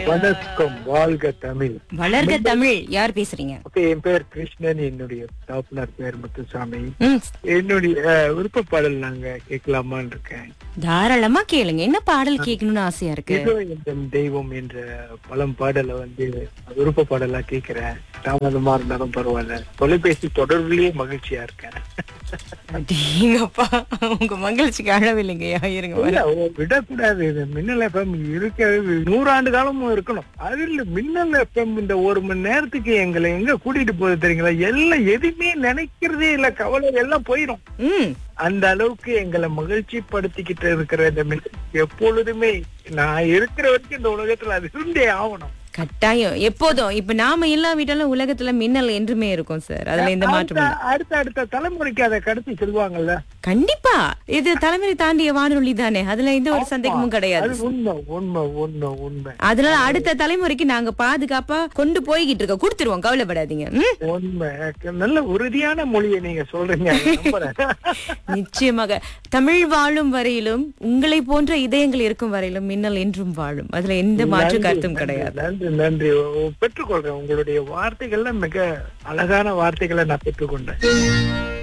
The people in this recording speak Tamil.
வணக்கம் வாழ்க தமிழ் வளர்க தமிழ் யார் பேசுறீங்க ஓகே என் பேர் கிருஷ்ணன் என்னுடைய தாப்பனார் பேர் முத்துசாமி ம், என்னுடைய அஹ், விருப்ப பாடல் நாங்க கேட்கலாமான்னு இருக்கேன் தாராளமா கேளுங்க என்ன பாடல் கேட்கணும்னு ஆசையா இருக்கு இதோ என் தெய்வம் என்ற பழம் பாடலை வந்து விருப்ப பாடலா கேட்கிறேன் தாமதமா இருந்தாலும் பரவாயில்ல தொலைபேசி தொடர்புலயே மகிழ்ச்சியா இருக்கேன் அடேங்கப்பா உங்க மகிழ்ச்சிக்கு அளவில்லைங்கய்யா இருங்க வரேன். இல்ல, ஓ, விடக்கூடாது இது மின்னல் எஃப்எம் இருக்க நூறாண்டு காலமும் இருக்கணும் அதுல மின்னல் எஃப்எம் இந்த ஒரு மணி நேரத்துக்கு எங்களை எங்க கூட்டிட்டு போகுது தெரியுங்களா எல்லாம் எதுவுமே நினைக்கிறதே இல்ல கவலை எல்லாம் போயிடும் ம் அந்த அளவுக்கு எங்களை மகிழ்ச்சி படுத்திக்கிட்டு இருக்கிற இந்த மின்னல் எப்பொழுதுமே நான் இருக்கிற வரைக்கும் இந்த உலகத்துல அது இருந்தே ஆகணும் கட்டாயம் எப்போதும் இப்ப நாம இல்லாவிட்டாலும் உலகத்துல மின்னல் என்றுமே இருக்கும் சார் அதுல எந்த மாற்றமும் இல்ல. அடுத்த அடுத்த அடுத்த தலைமுறைக்கு அதை கடத்தி செல்வாங்கல்ல கண்டிப்பா இது தலைமுறை தாண்டிய வானொலி தானே அதுல எந்த ஒரு சந்தேகமும் கிடையாது அது உண்மை உண்மை உண்மை உண்மை அதனால அடுத்த தலைமுறைக்கு நாங்க பாதுகாப்பா கொண்டு போய்கிட்டு இருக்கோம் கொடுத்துருவோம் கவலைப்படாதீங்க ம்? உண்மை நல்ல உறுதியான மொழியை நீங்க சொல்றீங்க நான் நம்புறேன். நிச்சயமாக தமிழ் வாழும் வரையிலும் உங்களை போன்ற இதயங்கள் இருக்கும் வரையிலும் மின்னல் என்றும் வாழும் அதுல எந்த மாற்று நன்றி, கருத்தும் நன்றி, கிடையாது நன்றி நன்றி ஓ, பெற்றுக்கொள்றேன் உங்களுடைய வார்த்தைகள்ல மிக அழகான வார்த்தைகளை நான் பெற்றுக்கொண்டேன்